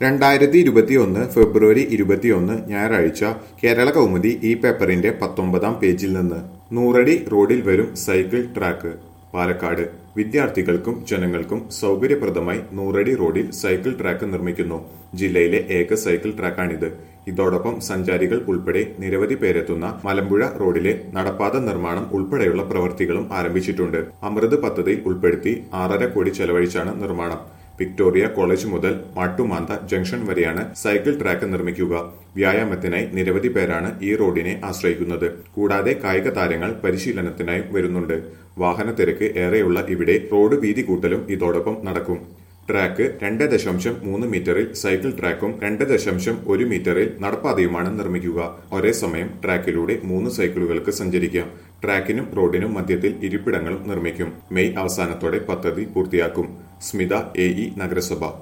രണ്ടായിരത്തി ഇരുപത്തിയൊന്ന് ഫെബ്രുവരി ഇരുപത്തിയൊന്ന് ഞായറാഴ്ച കേരള കൗമുദി ഈ പേപ്പറിന്റെ പത്തൊമ്പതാം പേജിൽ നിന്ന് നൂറടി റോഡിൽ വരും സൈക്കിൾ ട്രാക്ക് പാലക്കാട് വിദ്യാർത്ഥികൾക്കും ജനങ്ങൾക്കും സൗകര്യപ്രദമായി നൂറടി റോഡിൽ സൈക്കിൾ ട്രാക്ക് നിർമ്മിക്കുന്നു ജില്ലയിലെ ഏക സൈക്കിൾ ട്രാക്കാണിത് ഇതോടൊപ്പം സഞ്ചാരികൾ ഉൾപ്പെടെ നിരവധി പേരെത്തുന്ന മലമ്പുഴ റോഡിലെ നടപ്പാത നിർമ്മാണം ഉൾപ്പെടെയുള്ള പ്രവൃത്തികളും ആരംഭിച്ചിട്ടുണ്ട് അമൃത് പദ്ധതിയിൽ ഉൾപ്പെടുത്തി ആറര കോടി ചെലവഴിച്ചാണ് നിർമ്മാണം വിക്ടോറിയ കോളേജ് മുതൽ മാട്ടുമാന്ത ജംഗ്ഷൻ വരെയാണ് സൈക്കിൾ ട്രാക്ക് നിർമ്മിക്കുക വ്യായാമത്തിനായി നിരവധി പേരാണ് ഈ റോഡിനെ ആശ്രയിക്കുന്നത് കൂടാതെ കായിക താരങ്ങൾ പരിശീലനത്തിനായും വരുന്നുണ്ട് വാഹന തിരക്ക് ഏറെയുള്ള ഇവിടെ റോഡ് വീതി കൂട്ടലും ഇതോടൊപ്പം നടക്കും ട്രാക്ക് രണ്ട് ദശാംശം മൂന്ന് മീറ്ററിൽ സൈക്കിൾ ട്രാക്കും രണ്ട് ദശാംശം ഒരു മീറ്ററിൽ നടപ്പാതയുമാണ് നിർമ്മിക്കുക ഒരേ സമയം ട്രാക്കിലൂടെ മൂന്ന് സൈക്കിളുകൾക്ക് സഞ്ചരിക്കാം ട്രാക്കിനും റോഡിനും മധ്യത്തിൽ ഇരിപ്പിടങ്ങളും നിർമ്മിക്കും മെയ് അവസാനത്തോടെ പദ്ധതി പൂർത്തിയാക്കും സ്മിത എ ഇ നഗരസഭ